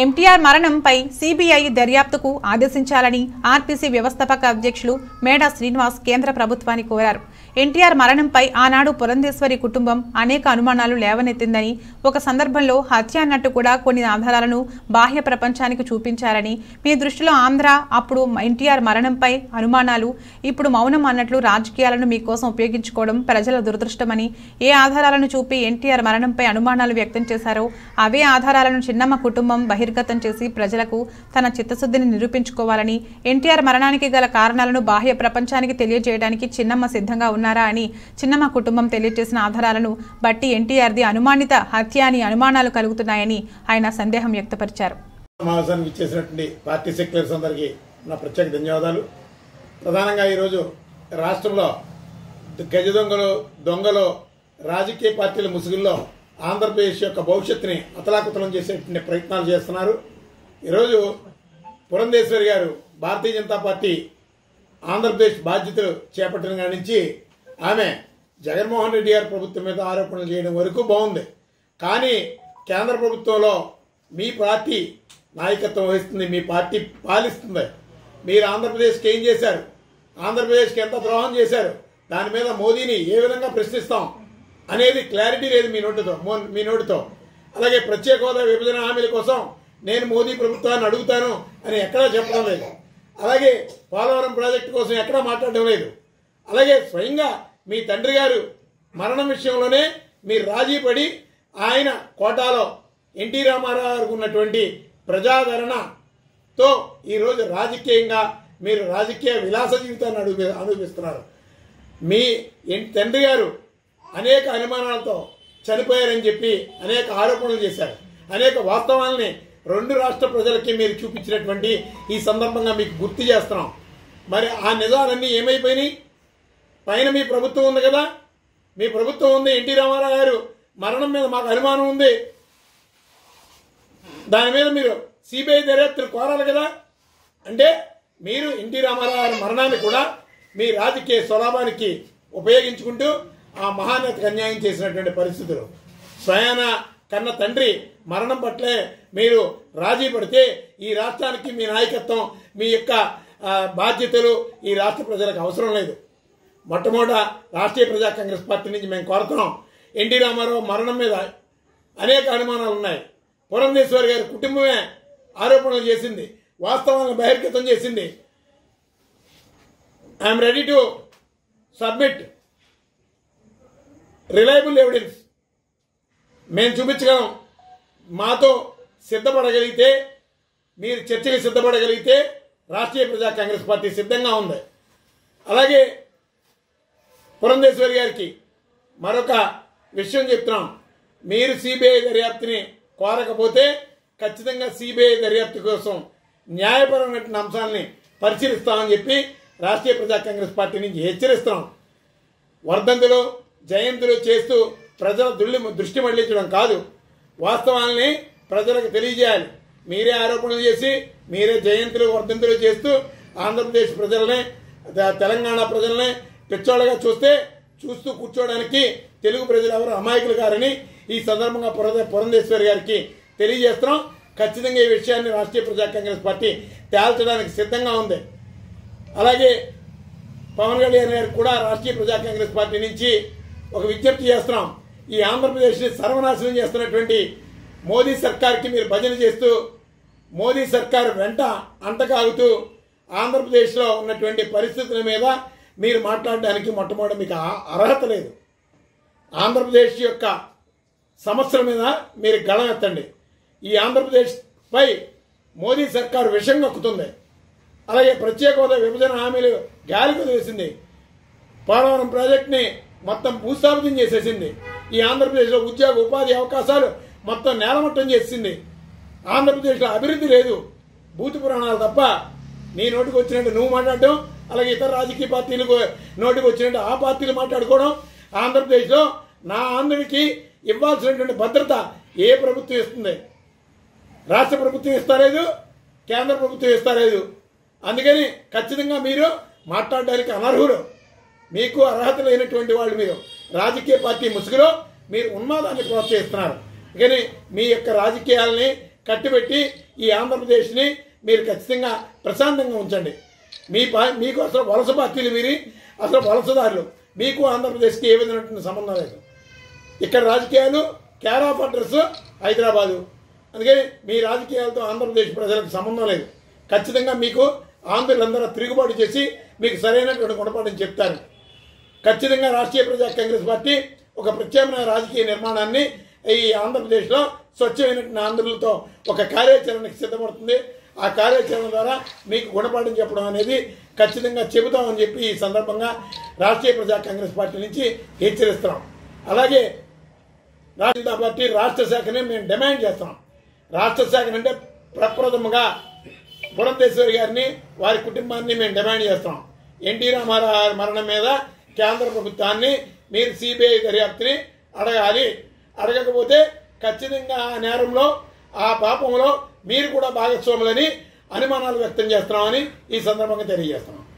MTR మరణంపై CBI దర్యాప్తుకు ఆదేశించాలని ఆర్పీసీ వ్యవస్థాపక అధ్యక్షులు మేడా శ్రీనివాస్ కేంద్ర ప్రభుత్వాన్ని కోరారు ఎన్టీఆర్ మరణంపై ఆనాడు పురంధేశ్వరి కుటుంబం అనేక అనుమానాలు లేవనెత్తిందని ఒక సందర్భంలో హత్య అన్నట్టు కూడా కొన్ని ఆధారాలను బాహ్య ప్రపంచానికి చూపించారని మీ దృష్టిలో ఆంధ్ర అప్పుడు ఎన్టీఆర్ మరణంపై అనుమానాలు ఇప్పుడు మౌనం అన్నట్లు రాజకీయాలను మీకోసం ఉపయోగించుకోవడం ప్రజల దురదృష్టమని ఏ ఆధారాలను చూపి ఎన్టీఆర్ మరణంపై అనుమానాలు వ్యక్తం చేశారో అవే ఆధారాలను చిన్నమ్మ కుటుంబం బహిర్గతం చేసి ప్రజలకు తన చిత్తశుద్ధిని నిరూపించుకోవాలని ఎన్టీఆర్ మరణానికి గల కారణాలను బాహ్య ప్రపంచానికి తెలియజేయడానికి చిన్నమ్మ సిద్ధంగా ఉన్నారా అని చిన్నమ్మ కుటుంబం తెలియజేసిన ఆధారాలను బట్టి ఎన్టీఆర్ది అనుమానిత హత్య అని అనుమానాలు కలుగుతున్నాయని ఆయన సందేహం వ్యక్తపరిచారు సమావేశానికి ఇచ్చేసినటువంటి పార్టీ సెక్రటరీస్ అందరికీ నా ప్రత్యేక ధన్యవాదాలు ప్రధానంగా ఈరోజు రాష్ట్రంలో గజ దొంగలు దొంగలు రాజకీయ పార్టీల ముసుగుల్లో ఆంధ్రప్రదేశ్ యొక్క భవిష్యత్తుని అతలాకుతలం చేసేటువంటి ప్రయత్నాలు చేస్తున్నారు ఈరోజు పురంధేశ్వరి గారు భారతీయ జనతా పార్టీ ఆంధ్రప్రదేశ్ బాధ్యతలు చేపట్టిన కాడి నుంచి ఆమె జగన్మోహన్ రెడ్డి గారి ప్రభుత్వం మీద ఆరోపణలు చేయడం వరకు బాగుంది కానీ కేంద్ర ప్రభుత్వంలో మీ పార్టీ నాయకత్వం వహిస్తుంది మీ పార్టీ పాలిస్తుంది మీరు ఆంధ్రప్రదేశ్కి ఏం చేశారు ఆంధ్రప్రదేశ్కి ఎంత ద్రోహం చేశారు దాని మీద మోదీని ఏ విధంగా ప్రశ్నిస్తాం అనేది క్లారిటీ లేదు మీ నోటితో మో- మీ నోటితో అలాగే ప్రత్యేక హోదా విభజన హామీల కోసం నేను మోదీ ప్రభుత్వాన్ని అడుగుతాను అని ఎక్కడా చెప్పడం లేదు అలాగే పోలవరం ప్రాజెక్టు కోసం ఎక్కడా మాట్లాడడం లేదు అలాగే స్వయంగా మీ తండ్రి గారు మరణం విషయంలోనే మీరు రాజీ పడి ఆయన కోటాలో ఎన్టీ రామారావు గారికి ఉన్నటువంటి ప్రజాదరణతో ఈరోజు రాజకీయంగా మీరు రాజకీయ విలాస జీవితాన్ని అడుగు అనుభవిస్తున్నారు మీ ఎన్- తండ్రి గారు అనేక అనుమానాలతో చనిపోయారని చెప్పి అనేక ఆరోపణలు చేశారు అనేక వాస్తవాల్ని రెండు రాష్ట్ర ప్రజలకి మీరు చూపించినటువంటి ఈ సందర్భంగా మీకు గుర్తు చేస్తున్నాం మరి ఆ నిజాలన్నీ ఏమైపోయినాయి పైన మీ ప్రభుత్వం ఉంది కదా మీ ప్రభుత్వం ఉంది ఎన్టీ రామారావు గారు మరణం మీద మాకు అనుమానం ఉంది దాని మీద మీరు సిబిఐ దర్యాప్తులు కోరాలి కదా అంటే మీరు ఎన్టీ రామారావు గారి మరణాన్ని కూడా మీ రాజకీయ స్వలాభానికి ఉపయోగించుకుంటూ ఆ మహానేతకు అన్యాయం చేసినటువంటి పరిస్థితులు స్వయాన కన్న తండ్రి మరణం పట్లే మీరు రాజీ పడితే ఈ రాష్ట్రానికి మీ నాయకత్వం మీ యొక్క ఆ, బాధ్యతలు ఈ రాష్ట్ర ప్రజలకు అవసరం లేదు మొట్టమొదట రాష్ట్రీయ ప్రజా కాంగ్రెస్ పార్టీ నుంచి మేము కోరుతున్నాం ఎన్టీ రామారావు మరణం మీద అనేక అనుమానాలు ఉన్నాయి పురంధేశ్వరి గారి కుటుంబమే ఆరోపణలు చేసింది వాస్తవాలను బహిర్గతం చేసింది I'm ready to submit reliable evidence మేము చూపించగలం మాతో సిద్ధపడగలిగితే మీరు చర్చకి సిద్ధపడగలిగితే రాష్ట్రీయ ప్రజా కాంగ్రెస్ పార్టీ సిద్ధంగా ఉంది అలాగే పురంధేశ్వరి గారికి మరొక విషయం చెప్తున్నాం మీరు సిబిఐ దర్యాప్తుని కోరకపోతే ఖచ్చితంగా సిబిఐ దర్యాప్తు కోసం న్యాయపరమైన అంశాలని పరిశీలిస్తామని చెప్పి రాష్ట్రీయ ప్రజా కాంగ్రెస్ పార్టీ నుంచి హెచ్చరిస్తున్నాం వర్ధంతులు జయంతులు చేస్తూ ప్రజల దుల్లి దృష్టి మళ్లించడం కాదు వాస్తవాల్ని ప్రజలకు తెలియజేయాలి మీరే ఆరోపణలు చేసి మీరే జయంతులు వర్ధంతులు చేస్తూ ఆంధ్రప్రదేశ్ ప్రజలనే ద- తెలంగాణ ప్రజలనే పిచ్చోళ్ళగా చూస్తే చూస్తూ కూర్చోవడానికి తెలుగు ప్రజలు ఎవరు అమాయకులు కారని ఈ సందర్భంగా పురంధే పురంధేశ్వరి గారికి తెలియజేస్తున్నాం ఖచ్చితంగా ఈ విషయాన్ని రాష్ట్రీయ ప్రజా కాంగ్రెస్ పార్టీ తేల్చడానికి సిద్ధంగా ఉంది అలాగే పవన్ కళ్యాణ్ గారికి కూడా రాష్ట్రీయ ప్రజా కాంగ్రెస్ పార్టీ నుంచి ఒక విజ్ఞప్తి చేస్తున్నాం ఈ ఆంధ్రప్రదేశ్ని సర్వనాశనం చేస్తున్నటువంటి మోదీ సర్కార్కి మీరు భజన చేస్తూ మోదీ సర్కార్ వెంట అంటకాగుతూ ఆంధ్రప్రదేశ్లో ఉన్నటువంటి పరిస్థితుల మీద మీరు మాట్లాడడానికి మొట్టమొదటి మీకు ఆ- అర్హత లేదు ఆంధ్రప్రదేశ్ యొక్క సమస్యల మీద మీరు గళం ఎత్తండి ఈ ఆంధ్రప్రదేశ్ పై మోదీ సర్కారు విషం కక్కుతుంది అలాగే ప్రత్యేక హోదా విభజన హామీలు గాలికి వదిలేసింది పోలవరం ప్రాజెక్టుని మొత్తం భూస్థాపితం చేసేసింది ఈ ఆంధ్రప్రదేశ్లో ఉద్యోగ ఉపాధి అవకాశాలు మొత్తం నేలమట్టం చేసింది ఆంధ్రప్రదేశ్లో అభివృద్ధి లేదు భూతి పురాణాలు తప్ప నీ నోటికి వచ్చినట్టు నువ్వు మాట్లాడడం అలాగే ఇతర రాజకీయ పార్టీలకు నోటికి వచ్చినట్టు ఆ పార్టీలు మాట్లాడుకోవడం ఆంధ్రప్రదేశ్లో నా ఆంధ్రుడికి ఇవ్వాల్సినటువంటి భద్రత ఏ ప్రభుత్వం ఇస్తుంది రాష్ట్ర ప్రభుత్వం ఇస్తాలేదు కేంద్ర ప్రభుత్వం ఇస్తాలేదు అందుకని ఖచ్చితంగా మీరు మాట్లాడడానికి అనర్హులు మీకు అర్హత లేనటువంటి వాళ్ళు మీరు రాజకీయ పార్టీ ముసుగులో మీరు ఉన్మాదాన్ని ప్రోత్సహిస్తున్నారు కానీ మీ యొక్క రాజకీయాలని కట్టిపెట్టి ఈ ఆంధ్రప్రదేశ్ని మీరు ఖచ్చితంగా ప్రశాంతంగా ఉంచండి మీ పా- మీకు అసలు వలస పార్టీలు మీరి అసలు వలసదారులు మీకు ఆంధ్రప్రదేశ్కి ఏ విధమైనటువంటి సంబంధం లేదు ఇక్కడ రాజకీయాలు కేర్ ఆఫ్ అడ్రస్ హైదరాబాదు అందుకని మీ రాజకీయాలతో ఆంధ్రప్రదేశ్ ప్రజలకు సంబంధం లేదు ఖచ్చితంగా మీకు ఆంధ్రులందరూ తిరుగుబాటు చేసి మీకు సరైనటువంటి గుణపాఠం చెప్తారు ఖచ్చితంగా రాష్ట్రీయ ప్రజా కాంగ్రెస్ పార్టీ ఒక ప్రత్యామ్నాయ రాజకీయ నిర్మాణాన్ని ఈ ఆంధ్రప్రదేశ్లో స్వచ్ఛమైనటువంటి ఆంధ్రులతో ఒక కార్యాచరణకి సిద్ధపడుతుంది ఆ కార్యాచరణ ద్వారా మీకు గుణపాఠం చెప్పడం అనేది ఖచ్చితంగా చెబుతామని చెప్పి ఈ సందర్భంగా రాష్ట్రీయ ప్రజా కాంగ్రెస్ పార్టీ నుంచి హెచ్చరిస్తున్నాం అలాగే రాష్ట్రీయ జనతా పార్టీ రాష్ట్ర శాఖని మేము డిమాండ్ చేస్తున్నాం రాష్ట్ర శాఖని అంటే ప్రప్రథముగా పురంధేశ్వరి గారిని వారి కుటుంబాన్ని మేము డిమాండ్ చేస్తున్నాం ఎన్టీ రామారావు గారి మరణం మీద కేంద్ర ప్రభుత్వాన్ని మీరు సిబిఐ దర్యాప్తుని అడగాలి అడగకపోతే ఖచ్చితంగా ఆ నేరంలో ఆ పాపంలో మీరు కూడా భాగస్వాములని అనుమానాలు వ్యక్తం చేస్తున్నామని ఈ సందర్భంగా తెలియజేస్తున్నాం